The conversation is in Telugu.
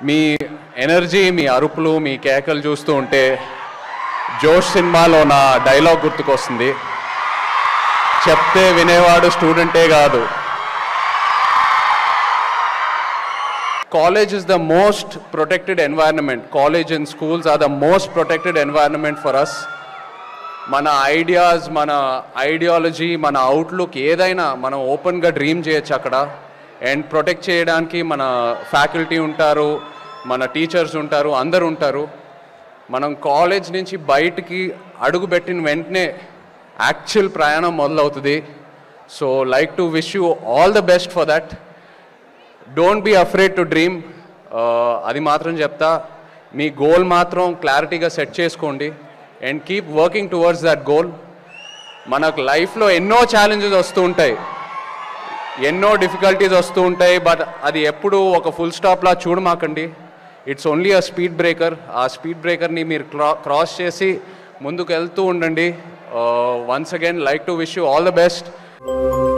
మీ ఎనర్జీ మీ అరుపులు మీ కేకలు చూస్తూ ఉంటే జోష్ సినిమాలో నా డైలాగ్ గుర్తుకొస్తుంది చెప్తే వినేవాడు స్టూడెంటే కాదు college is the most protected environment. College and schools are the most protected environment for us. మన ఐడియాస్ మన ఐడియాలజీ మన అవుట్లుక్ ఏదైనా మనం ఓపెన్గా డ్రీమ్ చేయొచ్చు అక్కడ అండ్ ప్రొటెక్ట్ చేయడానికి మన ఫ్యాకల్టీ ఉంటారు మన టీచర్స్ ఉంటారు అందరు ఉంటారు మనం కాలేజ్ నుంచి బయటికి అడుగు పెట్టిన వెంటనే యాక్చువల్ ప్రయాణం మొదలవుతుంది so like to wish you all the best for that don't be afraid to dream అది మాత్రం చెప్తా మీ గోల్ మాత్రం క్లారిటీగా సెట్ చేసుకోండి and keep working towards that goal మనకు లైఫ్లో ఎన్నో ఛాలెంజెస్ వస్తూ ఉంటాయి ఎన్నో డిఫికల్టీస్ వస్తూ ఉంటాయి బట్ అది ఎప్పుడు ఒక ఫుల్ స్టాప్లా చూడమాకండి it's only a speed breaker ఆ స్పీడ్ బ్రేకర్ని మీరు క్రా క్రాస్ చేసి ముందుకు వెళ్తూ ఉండండి once again like to wish you all the best